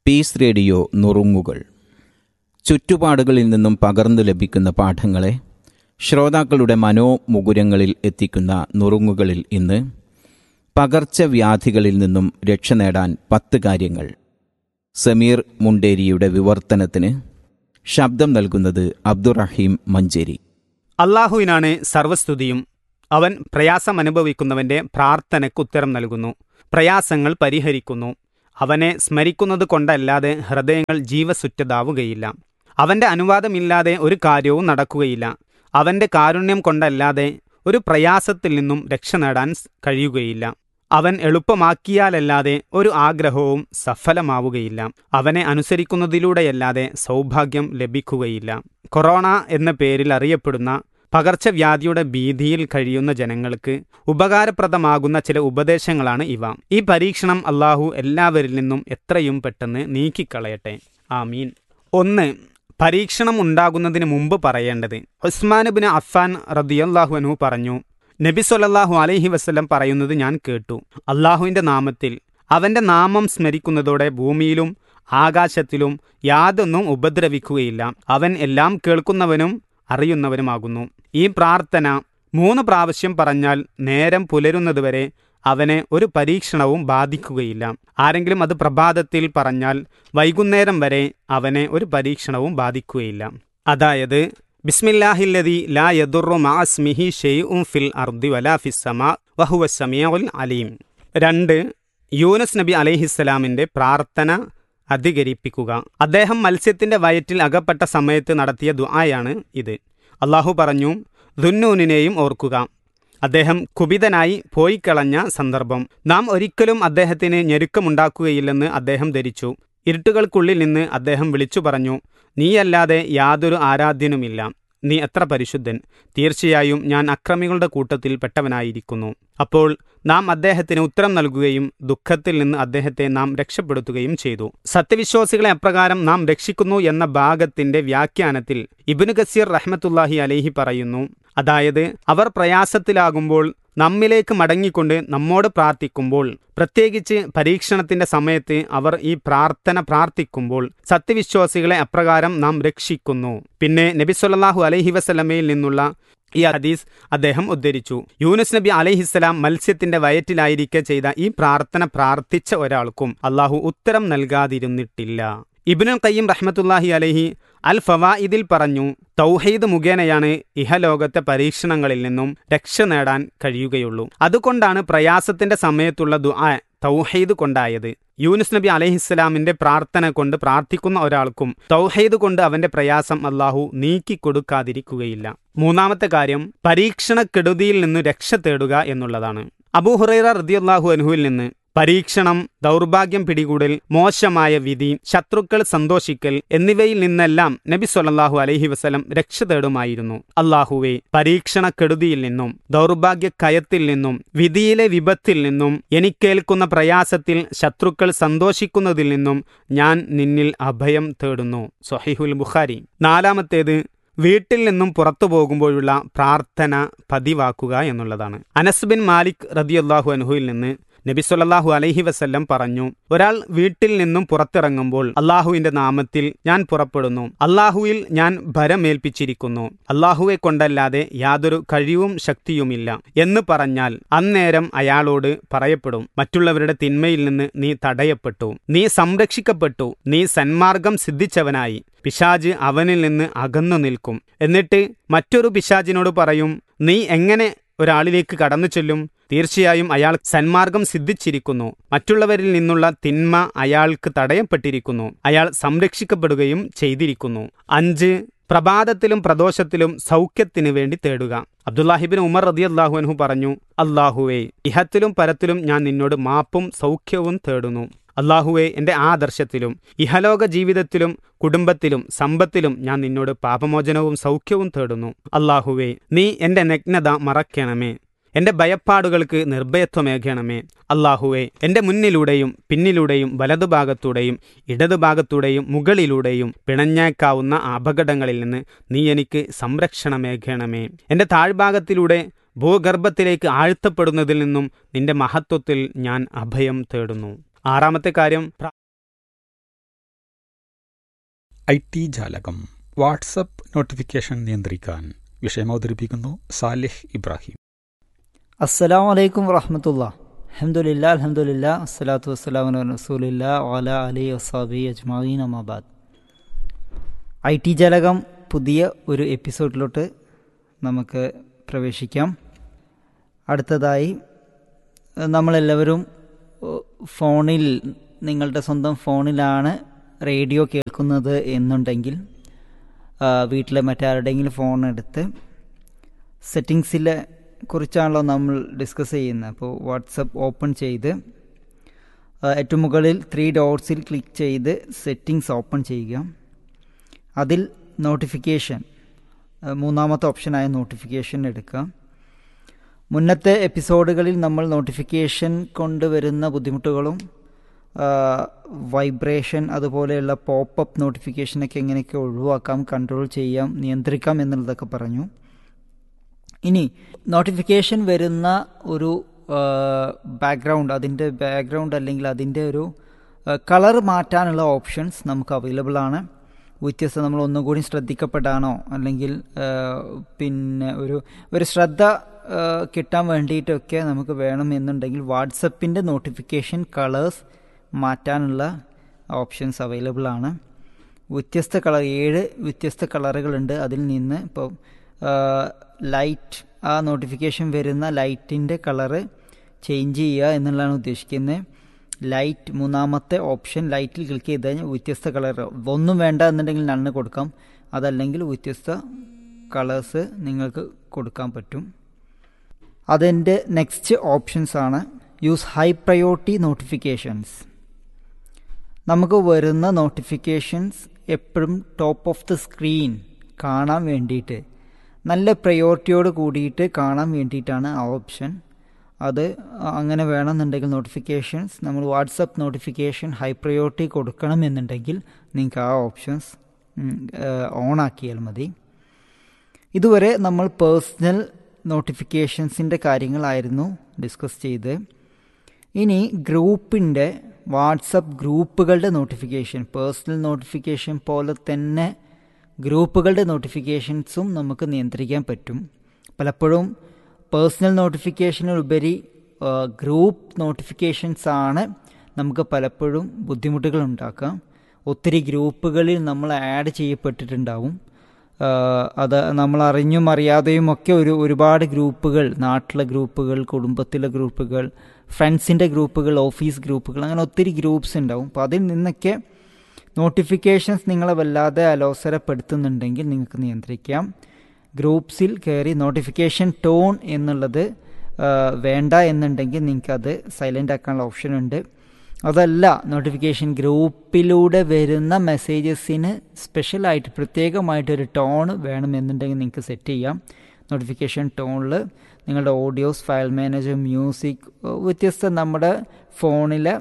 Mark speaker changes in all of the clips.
Speaker 1: piece radio നുറുങ്ങുകൾ ചുറ്റുപാടുകളിൽ നിന്നും പകർന്നു ലഭിക്കുന്ന പാഠങ്ങളെ ശ്രോതാക്കളുടെ മനോമുകുരങ്ങളിൽ എത്തിക്കുന്ന നുറുങ്ങുകളിൽ ഇന്ന് പകർച്ചവ്യാധികളിൽ നിന്നും രക്ഷ നേടാൻ പത്ത് കാര്യങ്ങൾ സമീർ മുണ്ടേരിയുടെ വിവർത്തനത്തിന് ശബ്ദം നൽകുന്നത് അബ്ദുറഹീം മഞ്ചേരി
Speaker 2: അള്ളാഹുവിനാണ് സർവസ്തുതിയും അവൻ പ്രയാസം അനുഭവിക്കുന്നവന്റെ പ്രാർത്ഥനയ്ക്ക് ഉത്തരം നൽകുന്നു പ്രയാസങ്ങൾ പരിഹരിക്കുന്നു അവനെ സ്മരിക്കുന്നത് കൊണ്ടല്ലാതെ ഹൃദയങ്ങൾ ജീവസുറ്റതാവുകയില്ല അവന്റെ അനുവാദമില്ലാതെ ഒരു കാര്യവും നടക്കുകയില്ല അവന്റെ കാരുണ്യം കൊണ്ടല്ലാതെ ഒരു പ്രയാസത്തിൽ നിന്നും രക്ഷ നേടാൻ സ് കഴിയുകയില്ല അവൻ എളുപ്പമാക്കിയാലല്ലാതെ ഒരു ആഗ്രഹവും സഫലമാവുകയില്ല അവനെ അനുസരിക്കുന്നതിലൂടെയല്ലാതെ സൗഭാഗ്യം ലഭിക്കുകയില്ല കൊറോണ എന്ന പേരിൽ അറിയപ്പെടുന്ന പകർച്ചവ്യാധിയുടെ ഭീതിയിൽ കഴിയുന്ന ജനങ്ങൾക്ക് ഉപകാരപ്രദമാകുന്ന ചില ഉപദേശങ്ങളാണ് ഇവ ഈ പരീക്ഷണം അള്ളാഹു എല്ലാവരിൽ നിന്നും എത്രയും പെട്ടെന്ന് നീക്കിക്കളയട്ടെ ആമീൻ ഒന്ന് പരീക്ഷണം ഉണ്ടാകുന്നതിന് മുമ്പ് പറയേണ്ടത് ഉസ്മാനുബിന് അഫാൻ റദിയല്ലാഹു അനു പറഞ്ഞു നബി സൊല്ലാഹു അലൈഹി വസ്ലം പറയുന്നത് ഞാൻ കേട്ടു അള്ളാഹുവിൻ്റെ നാമത്തിൽ അവൻ്റെ നാമം സ്മരിക്കുന്നതോടെ ഭൂമിയിലും ആകാശത്തിലും യാതൊന്നും ഉപദ്രവിക്കുകയില്ല അവൻ എല്ലാം കേൾക്കുന്നവനും അറിയുന്നവനുമാകുന്നു ഈ പ്രാർത്ഥന മൂന്ന് പ്രാവശ്യം പറഞ്ഞാൽ നേരം പുലരുന്നതുവരെ അവനെ ഒരു പരീക്ഷണവും ബാധിക്കുകയില്ല ആരെങ്കിലും അത് പ്രഭാതത്തിൽ പറഞ്ഞാൽ വൈകുന്നേരം വരെ അവനെ ഒരു പരീക്ഷണവും ബാധിക്കുകയില്ല അതായത് ബിസ്മില്ലാഹില്ലതി ലാ യദുറു മാസ്മിഹി ഷെയ്ഉം ഫിൽ അർദി വലാ ഫിസ്സമാ വഹുവ സമീഉൽ അലീം രണ്ട് യൂനസ് നബി അലൈഹിസ്സലാമിന്റെ പ്രാർത്ഥന അധികരിപ്പിക്കുക അദ്ദേഹം മത്സ്യത്തിന്റെ വയറ്റിൽ അകപ്പെട്ട സമയത്ത് നടത്തിയ ദുആയാണ് ഇത് അള്ളാഹു പറഞ്ഞു ദുന്നൂനിനെയും ഓർക്കുക അദ്ദേഹം കുപിതനായി പോയിക്കളഞ്ഞ സന്ദർഭം നാം ഒരിക്കലും അദ്ദേഹത്തിന് ഞെരുക്കമുണ്ടാക്കുകയില്ലെന്ന് അദ്ദേഹം ധരിച്ചു ഇരുട്ടുകൾക്കുള്ളിൽ നിന്ന് അദ്ദേഹം വിളിച്ചു പറഞ്ഞു നീയല്ലാതെ യാതൊരു ആരാധ്യനുമില്ല നീ എത്ര പരിശുദ്ധൻ തീർച്ചയായും ഞാൻ അക്രമികളുടെ കൂട്ടത്തിൽ പെട്ടവനായിരിക്കുന്നു അപ്പോൾ നാം അദ്ദേഹത്തിന് ഉത്തരം നൽകുകയും ദുഃഖത്തിൽ നിന്ന് അദ്ദേഹത്തെ നാം രക്ഷപ്പെടുത്തുകയും ചെയ്തു സത്യവിശ്വാസികളെ അപ്രകാരം നാം രക്ഷിക്കുന്നു എന്ന ഭാഗത്തിന്റെ വ്യാഖ്യാനത്തിൽ ഇബിന് ഗസീർ റഹ്മത്തുല്ലാഹി അലൈഹി പറയുന്നു അതായത് അവർ പ്രയാസത്തിലാകുമ്പോൾ നമ്മിലേക്ക് മടങ്ങിക്കൊണ്ട് നമ്മോട് പ്രാർത്ഥിക്കുമ്പോൾ പ്രത്യേകിച്ച് പരീക്ഷണത്തിന്റെ സമയത്ത് അവർ ഈ പ്രാർത്ഥന പ്രാർത്ഥിക്കുമ്പോൾ സത്യവിശ്വാസികളെ അപ്രകാരം നാം രക്ഷിക്കുന്നു പിന്നെ നബി സല്ലാഹു അലൈഹി വസല്ലമയിൽ നിന്നുള്ള ഈ ഹദീസ് അദ്ദേഹം ഉദ്ധരിച്ചു യൂനുസ് നബി അലൈഹിസ്സലാം മത്സ്യത്തിന്റെ വയറ്റിലായിരിക്കെ ചെയ്ത ഈ പ്രാർത്ഥന പ്രാർത്ഥിച്ച ഒരാൾക്കും അള്ളാഹു ഉത്തരം നൽകാതിരുന്നിട്ടില്ല ഇബിനുൽ കയ്യം റഹ്മത്തുല്ലാഹി അലഹി അൽ ഫവായിദിൽ പറഞ്ഞു തൗഹീദ് മുഖേനയാണ് ഇഹലോകത്തെ പരീക്ഷണങ്ങളിൽ നിന്നും രക്ഷ നേടാൻ കഴിയുകയുള്ളൂ അതുകൊണ്ടാണ് പ്രയാസത്തിന്റെ സമയത്തുള്ള ദുആ തൗഹീദ് കൊണ്ടായത് യൂനുസ് നബി അലഹിസ്സലാമിന്റെ പ്രാർത്ഥന കൊണ്ട് പ്രാർത്ഥിക്കുന്ന ഒരാൾക്കും തൗഹീദ് കൊണ്ട് അവന്റെ പ്രയാസം അള്ളാഹു നീക്കിക്കൊടുക്കാതിരിക്കുകയില്ല മൂന്നാമത്തെ കാര്യം പരീക്ഷണക്കെടുതിയിൽ നിന്ന് രക്ഷ തേടുക എന്നുള്ളതാണ് അബൂഹുറൈറ റദിയല്ലാഹു അനുഹുവിൽ നിന്ന് പരീക്ഷണം ദൗർഭാഗ്യം പിടികൂടൽ മോശമായ വിധി ശത്രുക്കൾ സന്തോഷിക്കൽ എന്നിവയിൽ നിന്നെല്ലാം നബി സൊല്ലാഹു അലൈഹി വസ്ലം രക്ഷ തേടുമായിരുന്നു അള്ളാഹുവെ പരീക്ഷണക്കെടുതിയിൽ നിന്നും ദൗർഭാഗ്യ കയത്തിൽ നിന്നും വിധിയിലെ വിപത്തിൽ നിന്നും എനിക്കേൽക്കുന്ന പ്രയാസത്തിൽ ശത്രുക്കൾ സന്തോഷിക്കുന്നതിൽ നിന്നും ഞാൻ നിന്നിൽ അഭയം തേടുന്നു സൊഹിഹുൽ ബുഖാരി നാലാമത്തേത് വീട്ടിൽ നിന്നും പുറത്തു പോകുമ്പോഴുള്ള പ്രാർത്ഥന പതിവാക്കുക എന്നുള്ളതാണ് അനസ് ബിൻ മാലിക് റദിയല്ലാഹു അനുഹുയിൽ നിന്ന് നബി സൊല്ലാഹു അലൈഹി വസല്ലം പറഞ്ഞു ഒരാൾ വീട്ടിൽ നിന്നും പുറത്തിറങ്ങുമ്പോൾ അള്ളാഹുവിന്റെ നാമത്തിൽ ഞാൻ പുറപ്പെടുന്നു അള്ളാഹുവിൽ ഞാൻ ഭരമേൽപ്പിച്ചിരിക്കുന്നു അള്ളാഹുവെ കൊണ്ടല്ലാതെ യാതൊരു കഴിവും ശക്തിയുമില്ല എന്ന് പറഞ്ഞാൽ അന്നേരം അയാളോട് പറയപ്പെടും മറ്റുള്ളവരുടെ തിന്മയിൽ നിന്ന് നീ തടയപ്പെട്ടു നീ സംരക്ഷിക്കപ്പെട്ടു നീ സന്മാർഗം സിദ്ധിച്ചവനായി പിശാജ് അവനിൽ നിന്ന് അകന്നു നിൽക്കും എന്നിട്ട് മറ്റൊരു പിശാജിനോട് പറയും നീ എങ്ങനെ ഒരാളിലേക്ക് കടന്നു ചെല്ലും തീർച്ചയായും അയാൾ സന്മാർഗം സിദ്ധിച്ചിരിക്കുന്നു മറ്റുള്ളവരിൽ നിന്നുള്ള തിന്മ അയാൾക്ക് തടയപ്പെട്ടിരിക്കുന്നു അയാൾ സംരക്ഷിക്കപ്പെടുകയും ചെയ്തിരിക്കുന്നു അഞ്ച് പ്രഭാതത്തിലും പ്രദോഷത്തിലും സൗഖ്യത്തിന് വേണ്ടി തേടുക അബ്ദുല്ലാഹിബിൻ ഉമർ റതി അള്ളാഹു അൻഹു പറഞ്ഞു അള്ളാഹുവേ ഇഹത്തിലും പരത്തിലും ഞാൻ നിന്നോട് മാപ്പും സൗഖ്യവും തേടുന്നു അള്ളാഹുവെ എൻ്റെ ആദർശത്തിലും ഇഹലോക ജീവിതത്തിലും കുടുംബത്തിലും സമ്പത്തിലും ഞാൻ നിന്നോട് പാപമോചനവും സൗഖ്യവും തേടുന്നു അള്ളാഹുവെ നീ എൻ്റെ നഗ്നത മറക്കണമേ എന്റെ ഭയപ്പാടുകൾക്ക് നിർഭയത്വമേകണമേ അള്ളാഹുവെ എന്റെ മുന്നിലൂടെയും പിന്നിലൂടെയും വലതുഭാഗത്തൂടെയും ഇടതുഭാഗത്തൂടെയും മുകളിലൂടെയും പിണഞ്ഞേക്കാവുന്ന അപകടങ്ങളിൽ നിന്ന് നീ എനിക്ക് സംരക്ഷണമേകണമേ എന്റെ താഴ്ഭാഗത്തിലൂടെ ഭൂഗർഭത്തിലേക്ക് ആഴ്ത്തപ്പെടുന്നതിൽ നിന്നും നിന്റെ മഹത്വത്തിൽ ഞാൻ അഭയം തേടുന്നു ആറാമത്തെ കാര്യം
Speaker 3: ഐ ടി ജാലകം വാട്സപ്പ് നോട്ടിഫിക്കേഷൻ നിയന്ത്രിക്കാൻ വിഷയം അവതരിപ്പിക്കുന്നു സാലിഹ് ഇബ്രാഹിം
Speaker 4: അസ്സലാം വലൈക്കും വറഹമത്തുള്ള അഹമ്മദില്ല അലഹമുല്ല അസ്സലാത്തു വസ്സലാം റസൂലില്ല വാല അലി വസാബി അജ്മാവീൻ അമാബാദ് ഐ ടി ജാലകം പുതിയ ഒരു എപ്പിസോഡിലോട്ട് നമുക്ക് പ്രവേശിക്കാം അടുത്തതായി നമ്മളെല്ലാവരും ഫോണിൽ നിങ്ങളുടെ സ്വന്തം ഫോണിലാണ് റേഡിയോ കേൾക്കുന്നത് എന്നുണ്ടെങ്കിൽ വീട്ടിലെ മറ്റാരുടെയെങ്കിലും ഫോൺ എടുത്ത് സെറ്റിങ്സിലെ കുറിച്ചാണല്ലോ നമ്മൾ ഡിസ്കസ് ചെയ്യുന്നത് അപ്പോൾ വാട്സപ്പ് ഓപ്പൺ ചെയ്ത് ഏറ്റവും മുകളിൽ ത്രീ ഡോട്ട്സിൽ ക്ലിക്ക് ചെയ്ത് സെറ്റിങ്സ് ഓപ്പൺ ചെയ്യുക അതിൽ നോട്ടിഫിക്കേഷൻ മൂന്നാമത്തെ ഓപ്ഷനായ നോട്ടിഫിക്കേഷൻ എടുക്കുക മുന്നത്തെ എപ്പിസോഡുകളിൽ നമ്മൾ നോട്ടിഫിക്കേഷൻ കൊണ്ടുവരുന്ന ബുദ്ധിമുട്ടുകളും വൈബ്രേഷൻ അതുപോലെയുള്ള പോപ്പപ്പ് നോട്ടിഫിക്കേഷനൊക്കെ എങ്ങനെയൊക്കെ ഒഴിവാക്കാം കൺട്രോൾ ചെയ്യാം നിയന്ത്രിക്കാം എന്നുള്ളതൊക്കെ പറഞ്ഞു ഇനി നോട്ടിഫിക്കേഷൻ വരുന്ന ഒരു ബാക്ക്ഗ്രൗണ്ട് അതിൻ്റെ ബാക്ക്ഗ്രൗണ്ട് അല്ലെങ്കിൽ അതിൻ്റെ ഒരു കളർ മാറ്റാനുള്ള ഓപ്ഷൻസ് നമുക്ക് അവൈലബിൾ ആണ് വ്യത്യസ്ത നമ്മൾ ഒന്നുകൂടി ശ്രദ്ധിക്കപ്പെടാനോ അല്ലെങ്കിൽ പിന്നെ ഒരു ഒരു ശ്രദ്ധ കിട്ടാൻ വേണ്ടിയിട്ടൊക്കെ നമുക്ക് വേണം എന്നുണ്ടെങ്കിൽ വാട്സപ്പിൻ്റെ നോട്ടിഫിക്കേഷൻ കളേഴ്സ് മാറ്റാനുള്ള ഓപ്ഷൻസ് അവൈലബിൾ ആണ് വ്യത്യസ്ത കളർ ഏഴ് വ്യത്യസ്ത കളറുകളുണ്ട് അതിൽ നിന്ന് ഇപ്പോൾ ലൈറ്റ് ആ നോട്ടിഫിക്കേഷൻ വരുന്ന ലൈറ്റിൻ്റെ കളറ് ചേഞ്ച് ചെയ്യുക എന്നുള്ളതാണ് ഉദ്ദേശിക്കുന്നത് ലൈറ്റ് മൂന്നാമത്തെ ഓപ്ഷൻ ലൈറ്റിൽ ക്ലിക്ക് ചെയ്ത് കഴിഞ്ഞാൽ വ്യത്യസ്ത കളർ ഒന്നും വേണ്ട എന്നുണ്ടെങ്കിൽ നണ്ണ് കൊടുക്കാം അതല്ലെങ്കിൽ വ്യത്യസ്ത കളേഴ്സ് നിങ്ങൾക്ക് കൊടുക്കാൻ പറ്റും അതിൻ്റെ നെക്സ്റ്റ് ഓപ്ഷൻസ് ആണ് യൂസ് ഹൈ പ്രയോറിറ്റി നോട്ടിഫിക്കേഷൻസ് നമുക്ക് വരുന്ന നോട്ടിഫിക്കേഷൻസ് എപ്പോഴും ടോപ്പ് ഓഫ് ദി സ്ക്രീൻ കാണാൻ വേണ്ടിയിട്ട് നല്ല പ്രയോറിറ്റിയോട് കൂടിയിട്ട് കാണാൻ വേണ്ടിയിട്ടാണ് ആ ഓപ്ഷൻ അത് അങ്ങനെ വേണമെന്നുണ്ടെങ്കിൽ നോട്ടിഫിക്കേഷൻസ് നമ്മൾ വാട്സപ്പ് നോട്ടിഫിക്കേഷൻ ഹൈ പ്രയോറിറ്റി കൊടുക്കണം എന്നുണ്ടെങ്കിൽ നിങ്ങൾക്ക് ആ ഓപ്ഷൻസ് ഓൺ ആക്കിയാൽ മതി ഇതുവരെ നമ്മൾ പേഴ്സണൽ നോട്ടിഫിക്കേഷൻസിൻ്റെ കാര്യങ്ങളായിരുന്നു ഡിസ്കസ് ചെയ്ത് ഇനി ഗ്രൂപ്പിൻ്റെ വാട്സപ്പ് ഗ്രൂപ്പുകളുടെ നോട്ടിഫിക്കേഷൻ പേഴ്സണൽ നോട്ടിഫിക്കേഷൻ പോലെ തന്നെ ഗ്രൂപ്പുകളുടെ നോട്ടിഫിക്കേഷൻസും നമുക്ക് നിയന്ത്രിക്കാൻ പറ്റും പലപ്പോഴും പേഴ്സണൽ നോട്ടിഫിക്കേഷനുപരി ഗ്രൂപ്പ് നോട്ടിഫിക്കേഷൻസ് ആണ് നമുക്ക് പലപ്പോഴും ബുദ്ധിമുട്ടുകൾ ഉണ്ടാക്കാം ഒത്തിരി ഗ്രൂപ്പുകളിൽ നമ്മൾ ആഡ് ചെയ്യപ്പെട്ടിട്ടുണ്ടാവും അത് നമ്മൾ അറിഞ്ഞും അറിയാതെയും ഒക്കെ ഒരു ഒരുപാട് ഗ്രൂപ്പുകൾ നാട്ടിലെ ഗ്രൂപ്പുകൾ കുടുംബത്തിലെ ഗ്രൂപ്പുകൾ ഫ്രണ്ട്സിൻ്റെ ഗ്രൂപ്പുകൾ ഓഫീസ് ഗ്രൂപ്പുകൾ അങ്ങനെ ഒത്തിരി ഗ്രൂപ്പ്സ് ഉണ്ടാവും അപ്പോൾ അതിൽ നിന്നൊക്കെ നോട്ടിഫിക്കേഷൻസ് നിങ്ങളെ വല്ലാതെ അലോസരപ്പെടുത്തുന്നുണ്ടെങ്കിൽ നിങ്ങൾക്ക് നിയന്ത്രിക്കാം ഗ്രൂപ്പ്സിൽ കയറി നോട്ടിഫിക്കേഷൻ ടോൺ എന്നുള്ളത് വേണ്ട എന്നുണ്ടെങ്കിൽ നിങ്ങൾക്കത് സൈലൻ്റ് ആക്കാനുള്ള ഓപ്ഷൻ ഉണ്ട് അതല്ല നോട്ടിഫിക്കേഷൻ ഗ്രൂപ്പിലൂടെ വരുന്ന മെസ്സേജസിന് സ്പെഷ്യലായിട്ട് പ്രത്യേകമായിട്ടൊരു ടോൺ വേണമെന്നുണ്ടെങ്കിൽ നിങ്ങൾക്ക് സെറ്റ് ചെയ്യാം നോട്ടിഫിക്കേഷൻ ടോണിൽ നിങ്ങളുടെ ഓഡിയോസ് ഫയൽ മാനേജർ മ്യൂസിക് വ്യത്യസ്ത നമ്മുടെ ഫോണിലെ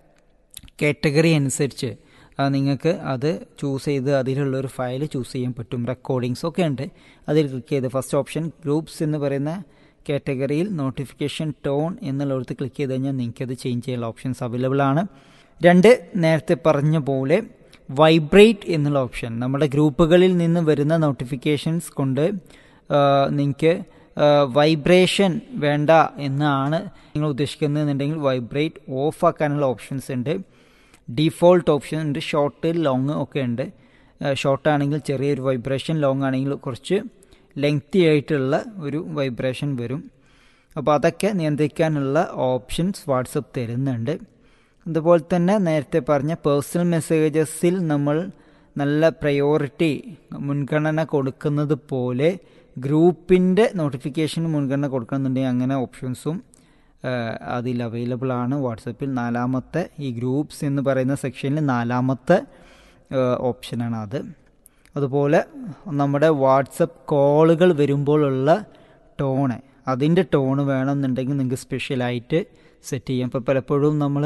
Speaker 4: കാറ്റഗറി അനുസരിച്ച് നിങ്ങൾക്ക് അത് ചൂസ് ചെയ്ത് അതിലുള്ളൊരു ഫയൽ ചൂസ് ചെയ്യാൻ പറ്റും റെക്കോർഡിങ്സ് ഒക്കെ ഉണ്ട് അതിൽ ക്ലിക്ക് ചെയ്ത് ഫസ്റ്റ് ഓപ്ഷൻ ഗ്രൂപ്പ്സ് എന്ന് പറയുന്ന കാറ്റഗറിയിൽ നോട്ടിഫിക്കേഷൻ ടോൺ എന്നുള്ളിടത്ത് ക്ലിക്ക് ചെയ്ത് കഴിഞ്ഞാൽ നിങ്ങൾക്കത് ചേഞ്ച് ചെയ്യാനുള്ള ഓപ്ഷൻസ് അവൈലബിൾ ആണ് രണ്ട് നേരത്തെ പറഞ്ഞ പോലെ വൈബ്രേറ്റ് എന്നുള്ള ഓപ്ഷൻ നമ്മുടെ ഗ്രൂപ്പുകളിൽ നിന്ന് വരുന്ന നോട്ടിഫിക്കേഷൻസ് കൊണ്ട് നിങ്ങൾക്ക് വൈബ്രേഷൻ വേണ്ട എന്നാണ് നിങ്ങൾ ഉദ്ദേശിക്കുന്നതെന്നുണ്ടെങ്കിൽ വൈബ്രേറ്റ് ഓഫ് ആക്കാനുള്ള ഓപ്ഷൻസ് ഉണ്ട് ഡിഫോൾട്ട് ഓപ്ഷൻ ഉണ്ട് ഷോർട്ട് ലോങ് ഒക്കെ ഉണ്ട് ഷോർട്ട് ആണെങ്കിൽ ചെറിയൊരു വൈബ്രേഷൻ ലോങ് ആണെങ്കിൽ കുറച്ച് ലെങ്തി ആയിട്ടുള്ള ഒരു വൈബ്രേഷൻ വരും അപ്പോൾ അതൊക്കെ നിയന്ത്രിക്കാനുള്ള ഓപ്ഷൻസ് വാട്സപ്പ് തരുന്നുണ്ട് അതുപോലെ തന്നെ നേരത്തെ പറഞ്ഞ പേഴ്സണൽ മെസ്സേജസിൽ നമ്മൾ നല്ല പ്രയോറിറ്റി മുൻഗണന കൊടുക്കുന്നത് പോലെ ഗ്രൂപ്പിൻ്റെ നോട്ടിഫിക്കേഷൻ മുൻഗണന കൊടുക്കണമെന്നുണ്ടെങ്കിൽ അങ്ങനെ ഓപ്ഷൻസും അതിൽ അവൈലബിൾ ആണ് വാട്സപ്പിൽ നാലാമത്തെ ഈ ഗ്രൂപ്പ്സ് എന്ന് പറയുന്ന സെക്ഷനിൽ നാലാമത്തെ ഓപ്ഷനാണ് അത് അതുപോലെ നമ്മുടെ വാട്സപ്പ് കോളുകൾ വരുമ്പോഴുള്ള ടോണ് അതിൻ്റെ ടോണ് വേണമെന്നുണ്ടെങ്കിൽ നിങ്ങൾക്ക് സ്പെഷ്യലായിട്ട് സെറ്റ് ചെയ്യാം ഇപ്പോൾ പലപ്പോഴും നമ്മൾ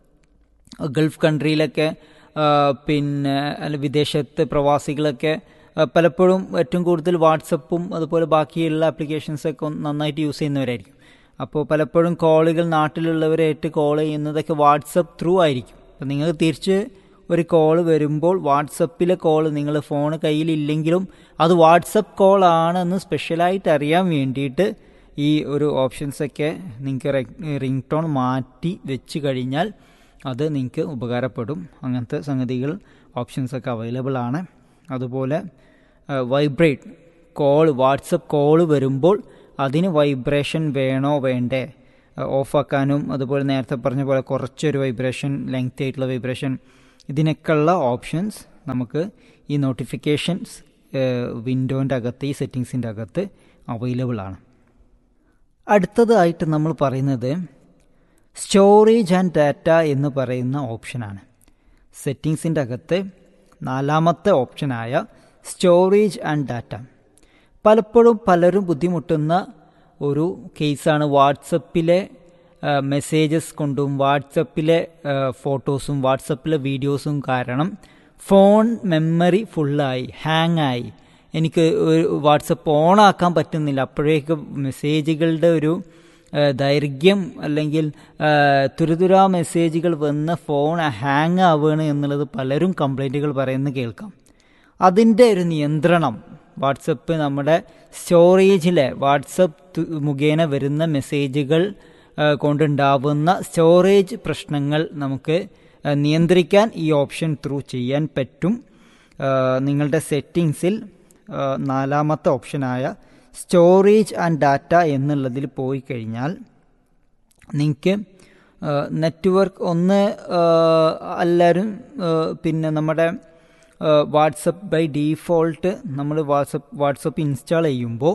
Speaker 4: ഗൾഫ് കൺട്രിയിലൊക്കെ പിന്നെ അല്ല വിദേശത്ത് പ്രവാസികളൊക്കെ പലപ്പോഴും ഏറ്റവും കൂടുതൽ വാട്സപ്പും അതുപോലെ ബാക്കിയുള്ള ആപ്ലിക്കേഷൻസൊക്കെ നന്നായിട്ട് യൂസ് ചെയ്യുന്നവരായിരിക്കും അപ്പോൾ പലപ്പോഴും കോളുകൾ നാട്ടിലുള്ളവരായിട്ട് കോൾ ചെയ്യുന്നതൊക്കെ വാട്സപ്പ് ത്രൂ ആയിരിക്കും അപ്പോൾ നിങ്ങൾക്ക് തിരിച്ച് ഒരു കോൾ വരുമ്പോൾ വാട്സപ്പിലെ കോൾ നിങ്ങൾ ഫോൺ കയ്യിലില്ലെങ്കിലും അത് വാട്സപ്പ് കോൾ ആണെന്ന് സ്പെഷ്യലായിട്ട് അറിയാൻ വേണ്ടിയിട്ട് ഈ ഒരു ഓപ്ഷൻസൊക്കെ നിങ്ങൾക്ക് റിംഗ് ടോൺ മാറ്റി വെച്ച് കഴിഞ്ഞാൽ അത് നിങ്ങൾക്ക് ഉപകാരപ്പെടും അങ്ങനത്തെ സംഗതികൾ ഓപ്ഷൻസൊക്കെ അവൈലബിൾ ആണ് അതുപോലെ വൈബ്രേറ്റ് കോൾ വാട്സപ്പ് കോൾ വരുമ്പോൾ അതിന് വൈബ്രേഷൻ വേണോ വേണ്ടേ ഓഫാക്കാനും അതുപോലെ നേരത്തെ പറഞ്ഞ പോലെ കുറച്ചൊരു വൈബ്രേഷൻ ലെങ്ത് ആയിട്ടുള്ള വൈബ്രേഷൻ ഇതിനൊക്കെയുള്ള ഓപ്ഷൻസ് നമുക്ക് ഈ നോട്ടിഫിക്കേഷൻസ് വിൻഡോൻ്റെ അകത്ത് ഈ സെറ്റിങ്സിൻ്റെ അകത്ത് അവൈലബിൾ ആണ് അടുത്തതായിട്ട് നമ്മൾ പറയുന്നത് സ്റ്റോറേജ് ആൻഡ് ഡാറ്റ എന്ന് പറയുന്ന ഓപ്ഷനാണ് സെറ്റിങ്സിൻ്റെ അകത്ത് നാലാമത്തെ ഓപ്ഷനായ സ്റ്റോറേജ് ആൻഡ് ഡാറ്റ പലപ്പോഴും പലരും ബുദ്ധിമുട്ടുന്ന ഒരു കേസാണ് വാട്സപ്പിലെ മെസ്സേജസ് കൊണ്ടും വാട്സപ്പിലെ ഫോട്ടോസും വാട്സപ്പിലെ വീഡിയോസും കാരണം ഫോൺ മെമ്മറി ഫുള്ളായി ഹാങ് ആയി എനിക്ക് ഒരു വാട്സപ്പ് ഓണാക്കാൻ പറ്റുന്നില്ല അപ്പോഴേക്ക് മെസ്സേജുകളുടെ ഒരു ദൈർഘ്യം അല്ലെങ്കിൽ തുരുതുരാ മെസ്സേജുകൾ വന്ന ഫോൺ ഹാങ് ആവുകയാണ് എന്നുള്ളത് പലരും കംപ്ലൈൻറ്റുകൾ പറയുന്നത് കേൾക്കാം അതിൻ്റെ ഒരു നിയന്ത്രണം വാട്സപ്പ് നമ്മുടെ സ്റ്റോറേജിലെ വാട്സപ്പ് മുഖേന വരുന്ന മെസ്സേജുകൾ കൊണ്ടുണ്ടാവുന്ന സ്റ്റോറേജ് പ്രശ്നങ്ങൾ നമുക്ക് നിയന്ത്രിക്കാൻ ഈ ഓപ്ഷൻ ത്രൂ ചെയ്യാൻ പറ്റും നിങ്ങളുടെ സെറ്റിങ്സിൽ നാലാമത്തെ ഓപ്ഷനായ സ്റ്റോറേജ് ആൻഡ് ഡാറ്റ എന്നുള്ളതിൽ പോയി കഴിഞ്ഞാൽ നിങ്ങൾക്ക് നെറ്റ്വർക്ക് ഒന്ന് എല്ലാവരും പിന്നെ നമ്മുടെ വാട്സപ്പ് ബൈ ഡീഫോൾട്ട് നമ്മൾ വാട്സപ്പ് വാട്സപ്പ് ഇൻസ്റ്റാൾ ചെയ്യുമ്പോൾ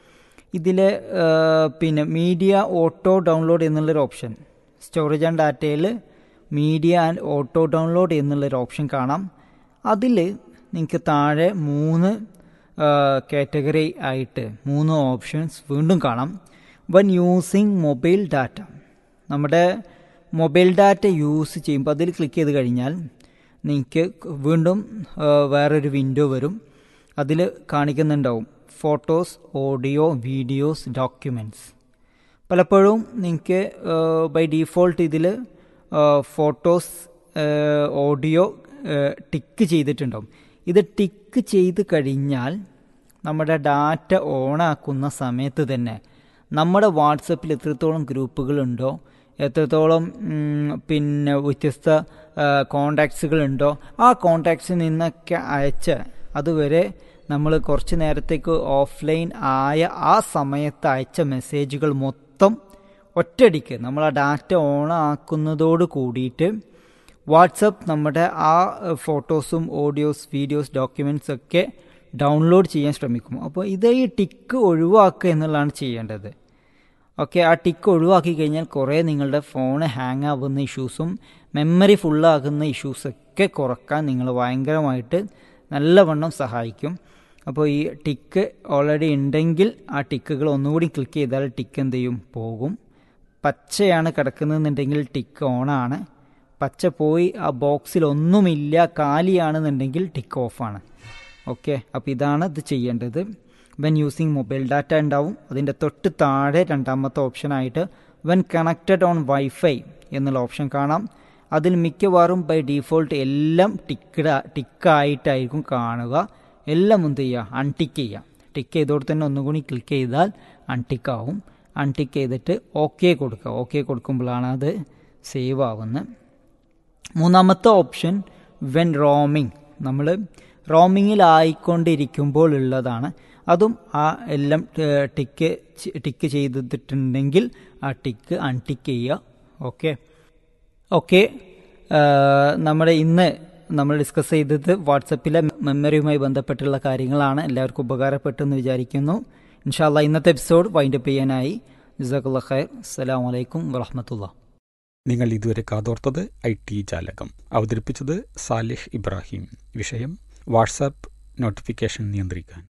Speaker 4: ഇതിൽ പിന്നെ മീഡിയ ഓട്ടോ ഡൗൺലോഡ് എന്നുള്ളൊരു ഓപ്ഷൻ സ്റ്റോറേജ് ആൻഡ് ഡാറ്റയിൽ മീഡിയ ആൻഡ് ഓട്ടോ ഡൗൺലോഡ് എന്നുള്ളൊരു ഓപ്ഷൻ കാണാം അതിൽ നിങ്ങൾക്ക് താഴെ മൂന്ന് കാറ്റഗറി ആയിട്ട് മൂന്ന് ഓപ്ഷൻസ് വീണ്ടും കാണാം വൺ യൂസിങ് മൊബൈൽ ഡാറ്റ നമ്മുടെ മൊബൈൽ ഡാറ്റ യൂസ് ചെയ്യുമ്പോൾ അതിൽ ക്ലിക്ക് ചെയ്ത് കഴിഞ്ഞാൽ നിങ്ങൾക്ക് വീണ്ടും വേറൊരു വിൻഡോ വരും അതിൽ കാണിക്കുന്നുണ്ടാവും ഫോട്ടോസ് ഓഡിയോ വീഡിയോസ് ഡോക്യുമെൻറ്റ്സ് പലപ്പോഴും നിങ്ങൾക്ക് ബൈ ഡീഫോൾട്ട് ഇതിൽ ഫോട്ടോസ് ഓഡിയോ ടിക്ക് ചെയ്തിട്ടുണ്ടാവും ഇത് ടിക്ക് ചെയ്ത് കഴിഞ്ഞാൽ നമ്മുടെ ഡാറ്റ ഓണാക്കുന്ന സമയത്ത് തന്നെ നമ്മുടെ വാട്സപ്പിൽ എത്രത്തോളം ഗ്രൂപ്പുകളുണ്ടോ എത്രത്തോളം പിന്നെ വ്യത്യസ്ത കോണ്ടാക്ട്സുകളുണ്ടോ ആ കോണ്ടാക്ട്സിൽ നിന്നൊക്കെ അയച്ച് അതുവരെ നമ്മൾ കുറച്ച് നേരത്തേക്ക് ഓഫ്ലൈൻ ആയ ആ സമയത്ത് അയച്ച മെസ്സേജുകൾ മൊത്തം ഒറ്റയടിക്ക് നമ്മൾ ആ ഡാറ്റ ഓൺ ആക്കുന്നതോട് കൂടിയിട്ട് വാട്സപ്പ് നമ്മുടെ ആ ഫോട്ടോസും ഓഡിയോസ് വീഡിയോസ് ഡോക്യുമെൻറ്റ്സ് ഒക്കെ ഡൗൺലോഡ് ചെയ്യാൻ ശ്രമിക്കും അപ്പോൾ ഇത് ഈ ടിക്ക് ഒഴിവാക്കുക എന്നുള്ളതാണ് ചെയ്യേണ്ടത് ഓക്കെ ആ ടിക്ക് ഒഴിവാക്കി കഴിഞ്ഞാൽ കുറേ നിങ്ങളുടെ ഫോൺ ഹാങ് ആവുന്ന ഇഷ്യൂസും മെമ്മറി ഫുള്ളാകുന്ന ഇഷ്യൂസൊക്കെ കുറക്കാൻ നിങ്ങൾ ഭയങ്കരമായിട്ട് നല്ലവണ്ണം സഹായിക്കും അപ്പോൾ ഈ ടിക്ക് ഓൾറെഡി ഉണ്ടെങ്കിൽ ആ ടിക്കുകൾ ഒന്നുകൂടി ക്ലിക്ക് ചെയ്താൽ ടിക്ക് എന്ത് ചെയ്യും പോകും പച്ചയാണ് കിടക്കുന്നതെന്നുണ്ടെങ്കിൽ ടിക്ക് ഓണാണ് പച്ച പോയി ആ ബോക്സിൽ ഒന്നുമില്ല കാലിയാണെന്നുണ്ടെങ്കിൽ ടിക്ക് ഓഫാണ് ഓക്കെ അപ്പോൾ ഇതാണ് ഇത് ചെയ്യേണ്ടത് വെൻ യൂസിങ് മൊബൈൽ ഡാറ്റ ഉണ്ടാവും അതിൻ്റെ തൊട്ട് താഴെ രണ്ടാമത്തെ ഓപ്ഷനായിട്ട് വെൻ കണക്റ്റഡ് ഓൺ വൈഫൈ എന്നുള്ള ഓപ്ഷൻ കാണാം അതിൽ മിക്കവാറും ബൈ ഡീഫോൾട്ട് എല്ലാം ടിക്കഡ് ടിക്കായിട്ടായിരിക്കും കാണുക എല്ലാം എന്ത് ചെയ്യുക അൺടിക്ക് ചെയ്യുക ടിക്ക് ചെയ്തോടെ തന്നെ ഒന്നുകൂടി ക്ലിക്ക് ചെയ്താൽ അൺടിക്കാവും അൺടിക്ക് ചെയ്തിട്ട് ഓക്കെ കൊടുക്കുക ഓക്കെ കൊടുക്കുമ്പോഴാണ് അത് സേവ് ആവുന്നത് മൂന്നാമത്തെ ഓപ്ഷൻ വെൻ റോമിങ് നമ്മൾ റോമിങ്ങിലായിക്കൊണ്ടിരിക്കുമ്പോൾ ഉള്ളതാണ് അതും ആ എല്ലാം ടിക്ക് ടിക്ക് ചെയ്തിട്ടുണ്ടെങ്കിൽ ആ ടിക്ക് അൺടിക്ക് ചെയ്യുക ഓക്കെ ഓക്കെ നമ്മുടെ ഇന്ന് നമ്മൾ ഡിസ്കസ് ചെയ്തത് വാട്സപ്പിലെ മെമ്മറിയുമായി ബന്ധപ്പെട്ടുള്ള കാര്യങ്ങളാണ് എല്ലാവർക്കും ഉപകാരപ്പെട്ടെന്ന് വിചാരിക്കുന്നു ഇൻഷാല്ല ഇന്നത്തെ എപ്പിസോഡ് വൈൻഡപ്പ് ചെയ്യാനായി ജസാഖുല്ല ഖൈർ അസ്സലാം വലൈക്കും വറഹമത്തുള്ള
Speaker 3: നിങ്ങൾ ഇതുവരെ കാതോർത്തത് ഐ ടി ജാലകം അവതരിപ്പിച്ചത് സാലിഹ് ഇബ്രാഹിം വിഷയം വാട്സാപ്പ് നോട്ടിഫിക്കേഷൻ നിയന്ത്രിക്കാൻ